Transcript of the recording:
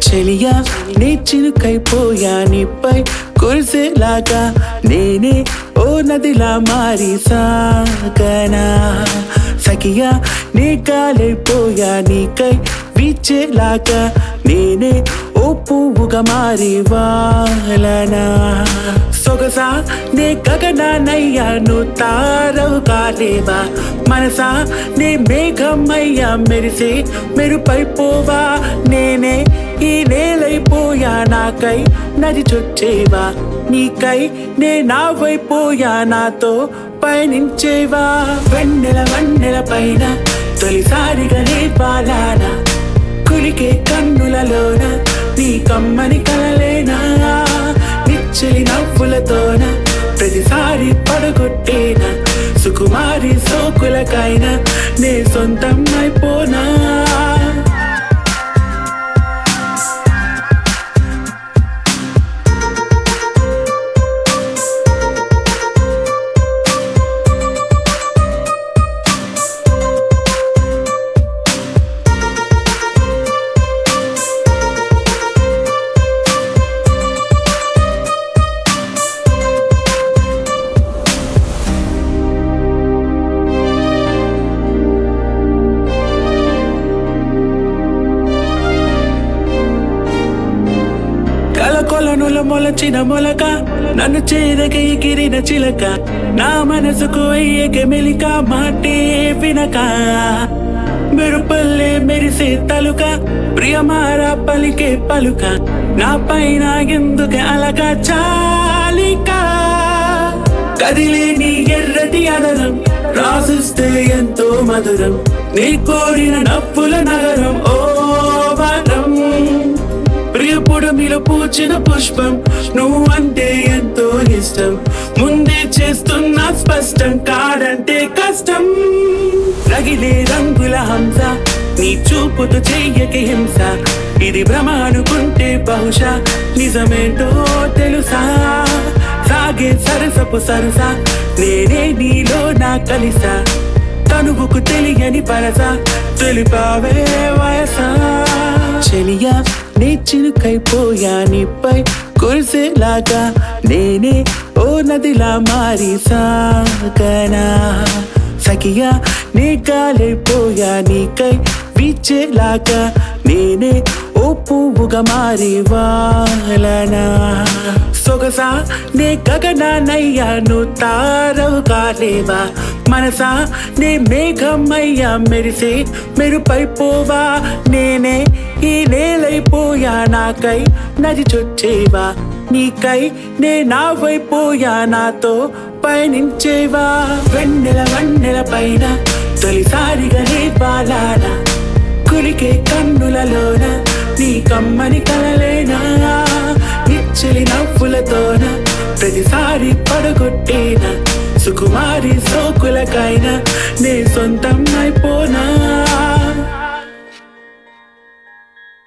చెలియా నీ చినుకైపోయా నీపై కురిసేలాగా నేనే ఓ నదిలా మారి సాగనా సఖియా నీ గాలైపోయా నీకై వీచేలాగా నేనే ఓ పువ్వుగా మారి వాలనా సొగసా నే గగనానయ్యాను తారవు కాలేవా మనసా నే మేఘమయ్యా మెరిసే మెరుపైపోవా నేనే ఈ నేలైపోయా నాకై నది చొచ్చేవా నీకై నే నావైపోయా నాతో పయనించేవా వెన్నెల వన్నెల పైన తొలిసారిగా నే పాలానా కులికే కన్నులలోన నీ కమ్మని కలలేనా నిచ్చలి నవ్వులతోన ప్రతిసారి పడగొట్టేనా సుకుమారి సోకులకైనా నే సొంతం అయిపోనా కలకొలనుల మొలచిన మొలక నన్ను చేరక ఎగిరిన చిలక నా మనసుకు అయ్యక మెలిక మాటే వినక మెరుపల్లే మెరిసే తలుక ప్రియమార పలికే పలుక నా పైన ఎందుకు అలక చాలిక కదిలే నీ ఎర్రటి అదనం రాసిస్తే ఎంతో మధురం నీ కోరిన నవ్వుల నగరం ఓ వరం ప్రియపుడు మీలో పూచిన పుష్పం నువ్వు అంటే ఎంతో ఇష్టం ముందే చేస్తున్నా స్పష్టం కాడంటే కష్టం రగిలే రంగుల హంస నీ చూపుతో చెయ్యక హింస ఇది భ్రమ అనుకుంటే బహుశా నిజమేంటో తెలుసా సాగే సరసపు సరస నేనే నీలో నా కలిసా తనువుకు తెలియని పరస తెలిపావే వయసా చెలియా నీ చినుకైపోయా నీపై కురిసేలాగా నేనే ఓ నదిలా మారి సాగనా సఖియా నీ గాలైపోయా నీకై వీచేలాగా నేనే ఓ పువ్వుగా మారి వాలనా సొగసా నే గగనానయ్యాను తారవు కాలేవా మనసా నే మేఘమయ్యా మెరిసే మెరుపైపోవా నేనే ఈ నేలైపోయా నాకై నది చొచ్చేవా నీకై నే నావైపోయా నాతో పయనించేవా వెన్నెల వన్నెల పైన తొలిసారిగా నే పాలానా కులికే కన్నులలోన నీ కమ్మని కలలేనా నిచ్చలి నవ్వులతోన ప్రతిసారి పడగొట్టేనా సుకుమారి సోకులకైనా నే సొంతం అయిపోనా